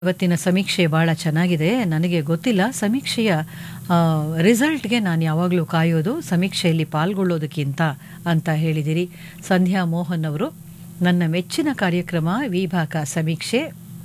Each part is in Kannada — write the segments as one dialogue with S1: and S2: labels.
S1: ಇವತ್ತಿನ ಸಮೀಕ್ಷೆ ಭಾಳ ಚೆನ್ನಾಗಿದೆ ನನಗೆ ಗೊತ್ತಿಲ್ಲ ಸಮೀಕ್ಷೆಯ ಆ, ರಿಸಲ್ಟ್ಗೆ ನಾನು ಯಾವಾಗಲೂ ಕಾಯೋದು ಸಮೀಕ್ಷೆಯಲ್ಲಿ ಪಾಲ್ಗೊಳ್ಳೋದಕ್ಕಿಂತ ಅಂತ ಹೇಳಿದಿರಿ ಸಂಧ್ಯಾ ಮೋಹನ್ ಅವರು ನನ್ನ ಮೆಚ್ಚಿನ ಕಾರ್ಯಕ್ರಮ ವಿಭಾಗ ಸಮೀಕ್ಷೆ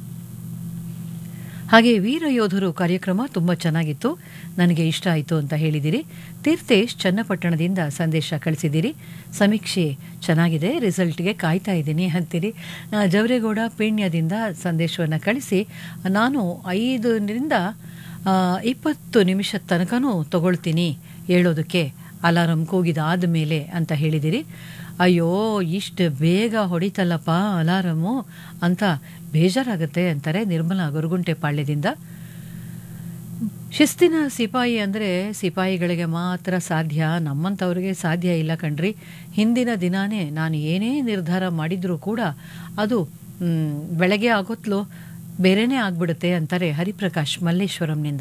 S1: ಹಾಗೆ ವೀರಯೋಧರು ಕಾರ್ಯಕ್ರಮ ತುಂಬ ಚೆನ್ನಾಗಿತ್ತು ನನಗೆ ಇಷ್ಟ ಆಯಿತು ಅಂತ ಹೇಳಿದಿರಿ ತೀರ್ಥೇಶ್ ಚನ್ನಪಟ್ಟಣದಿಂದ ಸಂದೇಶ ಕಳಿಸಿದಿರಿ ಸಮೀಕ್ಷೆ ಚೆನ್ನಾಗಿದೆ ರಿಸಲ್ಟ್ಗೆ ಕಾಯ್ತಾ ಇದ್ದೀನಿ ಅಂತೀರಿ ಆ, ಜವರೇಗೌಡ ಪೀಣ್ಯದಿಂದ ಸಂದೇಶವನ್ನು ಕಳಿಸಿ ನಾನು ಐದರಿಂದ ಆ, ಇಪ್ಪತ್ತು ನಿಮಿಷದ ತನಕನೂ ತಗೊಳ್ತೀನಿ ಹೇಳೋದಕ್ಕೆ ಅಲಾರಂ ಕೂಗಿದಾದ ಮೇಲೆ ಅಂತ ಹೇಳಿದಿರಿ ಅಯ್ಯೋ ಇಷ್ಟು ಬೇಗ ಹೊಡಿತಲ್ಲಪ್ಪ ಅಲಾರಮು ಅಂತ ಬೇಜಾರಾಗುತ್ತೆ ಅಂತಾರೆ ನಿರ್ಮಲಾ ಗೊರಗುಂಟೆ ಪಾಳ್ಯದಿಂದ ಶಿಸ್ತಿನ ಸಿಪಾಯಿ ಅಂದರೆ ಸಿಪಾಯಿಗಳಿಗೆ ಮಾತ್ರ ಸಾಧ್ಯ ನಮ್ಮಂಥವ್ರಿಗೆ ಸಾಧ್ಯ ಇಲ್ಲ ಕಣ್ರಿ ಹಿಂದಿನ ದಿನಾನೇ ನಾನು ಏನೇ ನಿರ್ಧಾರ ಮಾಡಿದರೂ ಕೂಡ ಅದು ಮ್, ಬೆಳಗ್ಗೆ ಆಗೋತ್ಲು ಬೇರೆನೇ ಆಗ್ಬಿಡುತ್ತೆ ಅಂತಾರೆ ಹರಿಪ್ರಕಾಶ್ ಮಲ್ಲೇಶ್ವರಂನಿಂದ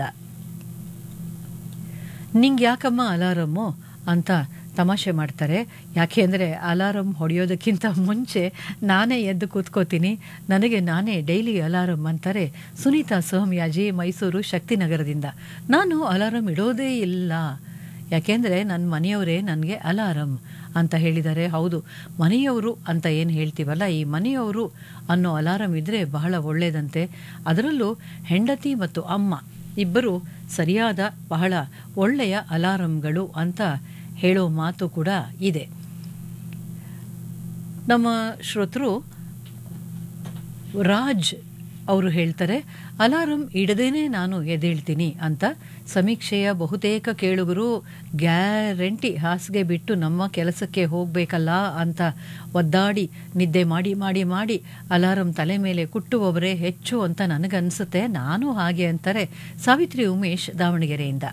S1: ನಿಂಗೆ ಯಾಕಮ್ಮ ಅಲಾರಮ್ಮು ಅಂತ ತಮಾಷೆ ಮಾಡ್ತಾರೆ ಯಾಕೆ ಅಂದರೆ ಅಲಾರಮ್ ಹೊಡೆಯೋದಕ್ಕಿಂತ ಮುಂಚೆ ನಾನೇ ಎದ್ದು ಕೂತ್ಕೋತೀನಿ ನನಗೆ ನಾನೇ ಡೈಲಿ ಅಲಾರಮ್ ಅಂತಾರೆ ಸುನೀತಾ ಸೋಮ್ಯಾಜಿ ಮೈಸೂರು ಶಕ್ತಿನಗರದಿಂದ ನಾನು ಅಲಾರಮ್ ಇಡೋದೇ ಇಲ್ಲ ಯಾಕೆಂದರೆ ನನ್ನ ಮನೆಯವರೇ ನನಗೆ ಅಲಾರಮ್ ಅಂತ ಹೇಳಿದ್ದಾರೆ ಹೌದು ಮನೆಯವರು ಅಂತ ಏನು ಹೇಳ್ತೀವಲ್ಲ ಈ ಮನೆಯವರು ಅನ್ನೋ ಅಲಾರಮ್ ಇದ್ದರೆ ಬಹಳ ಒಳ್ಳೆಯದಂತೆ ಅದರಲ್ಲೂ ಹೆಂಡತಿ ಮತ್ತು ಅಮ್ಮ ಇಬ್ಬರು ಸರಿಯಾದ ಬಹಳ ಒಳ್ಳೆಯ ಅಲಾರಂಗಳು ಅಂತ ಹೇಳೋ ಮಾತು ಕೂಡ ಇದೆ ನಮ್ಮ ಶ್ರೋತೃ ರಾಜ್ ಅವರು ಹೇಳ್ತಾರೆ ಅಲಾರಂ ಇಡದೇನೆ ನಾನು ಎದ್ದೇಳ್ತೀನಿ ಅಂತ ಸಮೀಕ್ಷೆಯ ಬಹುತೇಕ ಕೇಳುಗರು ಗ್ಯಾರಂಟಿ ಹಾಸಿಗೆ ಬಿಟ್ಟು ನಮ್ಮ ಕೆಲಸಕ್ಕೆ ಹೋಗಬೇಕಲ್ಲ ಅಂತ ಒದ್ದಾಡಿ ನಿದ್ದೆ ಮಾಡಿ ಮಾಡಿ ಮಾಡಿ ಅಲಾರಂ ತಲೆ ಮೇಲೆ ಕುಟ್ಟುವವರೇ ಹೆಚ್ಚು ಅಂತ ನನಗನ್ಸುತ್ತೆ ನಾನು ಹಾಗೆ ಅಂತಾರೆ ಸಾವಿತ್ರಿ ಉಮೇಶ್ ದಾವಣಗೆರೆಯಿಂದ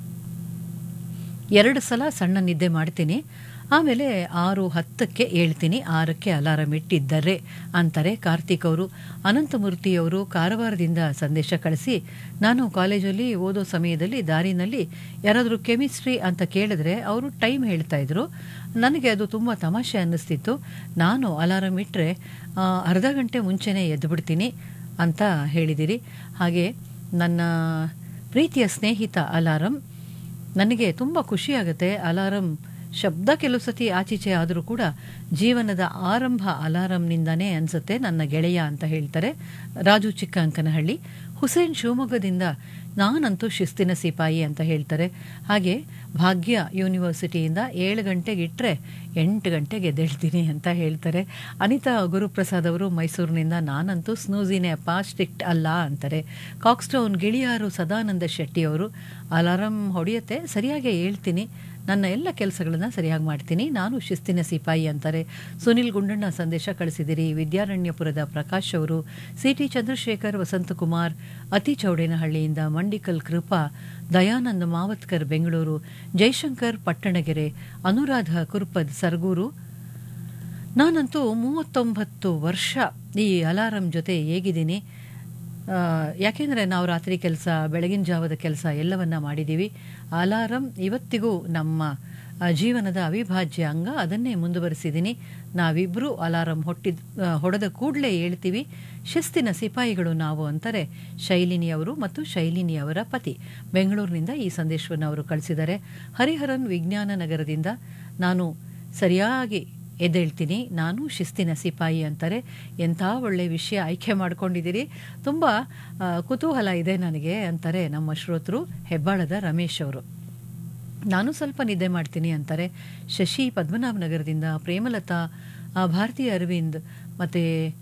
S1: ಎರಡು ಸಲ ಸಣ್ಣ ನಿದ್ದೆ ಮಾಡ್ತೀನಿ ಆಮೇಲೆ ಆರು ಹತ್ತಕ್ಕೆ ಹೇಳ್ತೀನಿ ಆರಕ್ಕೆ ಅಲಾರಂ ಇಟ್ಟಿದ್ದರೆ ಅಂತಾರೆ ಕಾರ್ತಿಕ್ ಅವರು ಅನಂತಮೂರ್ತಿಯವರು ಕಾರವಾರದಿಂದ ಸಂದೇಶ ಕಳಿಸಿ ನಾನು ಕಾಲೇಜಲ್ಲಿ ಓದೋ ಸಮಯದಲ್ಲಿ ದಾರಿನಲ್ಲಿ ಯಾರಾದರೂ ಕೆಮಿಸ್ಟ್ರಿ ಅಂತ ಕೇಳಿದ್ರೆ ಅವರು ಟೈಮ್ ಹೇಳ್ತಾ ಇದ್ರು ನನಗೆ ಅದು ತುಂಬ ತಮಾಷೆ ಅನ್ನಿಸ್ತಿತ್ತು ನಾನು ಅಲಾರಂ ಇಟ್ಟರೆ ಅರ್ಧ ಗಂಟೆ ಮುಂಚೆನೇ ಎದ್ದು ಬಿಡ್ತೀನಿ ಅಂತ ಹೇಳಿದಿರಿ ಹಾಗೆ ನನ್ನ ಪ್ರೀತಿಯ ಸ್ನೇಹಿತ ಅಲಾರಂ ನನಗೆ ತುಂಬ ಖುಷಿಯಾಗುತ್ತೆ ಅಲಾರಂ ಶಬ್ದ ಕೆಲವು ಸತಿ ಆಚೀಚೆ ಆದರೂ ಕೂಡ ಜೀವನದ ಆರಂಭ ಅಲಾರಂನಿಂದನೇ ಅನಿಸುತ್ತೆ ನನ್ನ ಗೆಳೆಯ ಅಂತ ಹೇಳ್ತಾರೆ ರಾಜು ಚಿಕ್ಕಂಕನಹಳ್ಳಿ ಹುಸೇನ್ ಶಿವಮೊಗ್ಗದಿಂದ ನಾನಂತೂ ಶಿಸ್ತಿನ ಸಿಪಾಯಿ ಅಂತ ಹೇಳ್ತಾರೆ ಹಾಗೆ ಭಾಗ್ಯ ಯೂನಿವರ್ಸಿಟಿಯಿಂದ ಏಳು ಗಂಟೆಗೆ ಇಟ್ಟರೆ ಎಂಟು ಗಂಟೆಗೆ ಎದ್ದೇಳ್ತೀನಿ ಅಂತ ಹೇಳ್ತಾರೆ ಅನಿತಾ ಗುರುಪ್ರಸಾದ್ ಅವರು ಮೈಸೂರಿನಿಂದ ನಾನಂತೂ ಸ್ನೂಸಿನೇ ಅಪ್ಪ ಸ್ಟ್ರಿಕ್ಟ್ ಅಲ್ಲ ಅಂತಾರೆ ಕಾಕ್ಸ್ಟೌನ್ ಗಿಳಿಯಾರು ಸದಾನಂದ ಶೆಟ್ಟಿ ಅವರು ಅಲಾರಂ ಹೊಡೆಯುತ್ತೆ ಸರಿಯಾಗಿ ಹೇಳ್ತೀನಿ ನನ್ನ ಎಲ್ಲ ಕೆಲಸಗಳನ್ನು ಸರಿಯಾಗಿ ಮಾಡ್ತೀನಿ ನಾನು ಶಿಸ್ತಿನ ಸಿಪಾಯಿ ಅಂತಾರೆ ಸುನಿಲ್ ಗುಂಡಣ್ಣ ಸಂದೇಶ ಕಳಿಸಿದಿರಿ ವಿದ್ಯಾರಣ್ಯಪುರದ ಪ್ರಕಾಶ್ ಅವರು ಸಿ ಟಿ ಚಂದ್ರಶೇಖರ್ ವಸಂತಕುಮಾರ್ ಅತಿ ಚೌಡೇನಹಳ್ಳಿಯಿಂದ ಮಂಡಿಕಲ್ ಕೃಪಾ ದಯಾನಂದ ಮಾವತ್ಕರ್ ಬೆಂಗಳೂರು ಜೈಶಂಕರ್ ಪಟ್ಟಣಗೆರೆ ಅನುರಾಧ ಕುರುಪದ್ ಸರ್ಗೂರು ನಾನಂತೂ ಮೂವತ್ತೊಂಬತ್ತು ವರ್ಷ ಈ ಅಲಾರಂ ಜೊತೆ ಹೇಗಿದ್ದೀನಿ ಆ, ಯಾಕೆಂದರೆ ನಾವು ರಾತ್ರಿ ಕೆಲಸ ಬೆಳಗಿನ ಜಾವದ ಕೆಲಸ ಎಲ್ಲವನ್ನ ಮಾಡಿದ್ದೀವಿ ಅಲಾರಂ ಇವತ್ತಿಗೂ ನಮ್ಮ ಆ, ಜೀವನದ ಅವಿಭಾಜ್ಯ ಅಂಗ ಅದನ್ನೇ ಮುಂದುವರಿಸಿದ್ದೀನಿ ನಾವಿಬ್ಬರೂ ಅಲಾರಂ ಹೊಟ್ಟಿದ್ ಆ, ಹೊಡೆದ ಕೂಡಲೇ ಹೇಳ್ತೀವಿ ಶಿಸ್ತಿನ ಸಿಪಾಯಿಗಳು ನಾವು ಅಂತಾರೆ ಶೈಲಿನಿಯವರು ಮತ್ತು ಶೈಲಿನಿಯವರ ಪತಿ ಬೆಂಗಳೂರಿನಿಂದ ಈ ಸಂದೇಶವನ್ನು ಅವರು ಕಳಿಸಿದ್ದಾರೆ ಹರಿಹರನ್ ವಿಜ್ಞಾನ ನಗರದಿಂದ ನಾನು ಸರಿಯಾಗಿ ಎದ್ದೇಳ್ತೀನಿ ನಾನು ಶಿಸ್ತಿನ ಸಿಪಾಯಿ ಅಂತಾರೆ ಎಂಥ ಒಳ್ಳೆ ವಿಷಯ ಆಯ್ಕೆ ಮಾಡ್ಕೊಂಡಿದ್ದೀರಿ ತುಂಬ ಆ, ಕುತೂಹಲ ಇದೆ ನನಗೆ ಅಂತಾರೆ ನಮ್ಮ ಶ್ರೋತೃ ಹೆಬ್ಬಾಳದ ರಮೇಶ್ ಅವರು ನಾನು ಸ್ವಲ್ಪ ನಿದ್ದೆ ಮಾಡ್ತೀನಿ ಅಂತಾರೆ ಶಶಿ ಪದ್ಮನಾಭ ನಗರದಿಂದ ಪ್ರೇಮಲತಾ ಆ, ಭಾರತಿ ಅರವಿಂದ್ ಮತ್ತು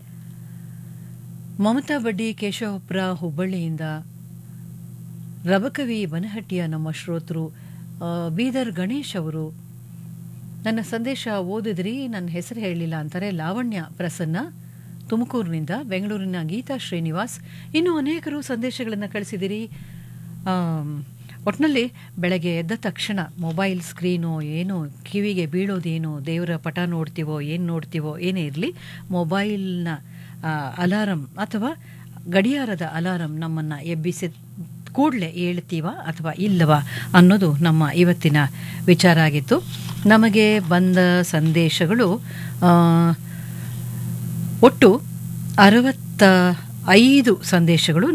S1: ಮಮತಾ ಬಡ್ಡಿ ಕೇಶವಪುರ ಹುಬ್ಬಳ್ಳಿಯಿಂದ ರಬಕವಿ ಬನಹಟ್ಟಿಯ ನಮ್ಮ ಶ್ರೋತೃ ಆ, ಬೀದರ್ ಗಣೇಶ್ ಅವರು ನನ್ನ ಸಂದೇಶ ಓದಿದ್ರಿ ನನ್ನ ಹೆಸರು ಹೇಳಲಿಲ್ಲ ಅಂತಾರೆ ಲಾವಣ್ಯ ಪ್ರಸನ್ನ ತುಮಕೂರಿನಿಂದ ಬೆಂಗಳೂರಿನ ಗೀತಾ ಶ್ರೀನಿವಾಸ್ ಇನ್ನು ಅನೇಕರು ಸಂದೇಶಗಳನ್ನು ಕಳಿಸಿದಿರಿ ಆಮ್, ಒಟ್ಟಿನಲ್ಲಿ ಬೆಳಗ್ಗೆ ಎದ್ದ ತಕ್ಷಣ ಮೊಬೈಲ್ ಸ್ಕ್ರೀನು ಏನು ಕಿವಿಗೆ ಬೀಳೋದೇನು ದೇವರ ಪಟ ನೋಡ್ತೀವೋ ಏನು ನೋಡ್ತೀವೋ ಏನೇ ಇರಲಿ ಮೊಬೈಲ್ನ ಅಲಾರಂ ಅಥವಾ ಗಡಿಯಾರದ ಅಲಾರಂ ನಮ್ಮನ್ನು ಎಬ್ಬಿಸಿ ಕೂಡಲೇ ಹೇಳ್ತೀವ ಅಥವಾ ಇಲ್ಲವಾ ಅನ್ನೋದು ನಮ್ಮ ಇವತ್ತಿನ ವಿಚಾರ ಆಗಿತ್ತು ನಮಗೆ ಬಂದ ಸಂದೇಶಗಳು ಆ, ಒಟ್ಟು ಅರವತ್ತ ಐದು ಸಂದೇಶಗಳು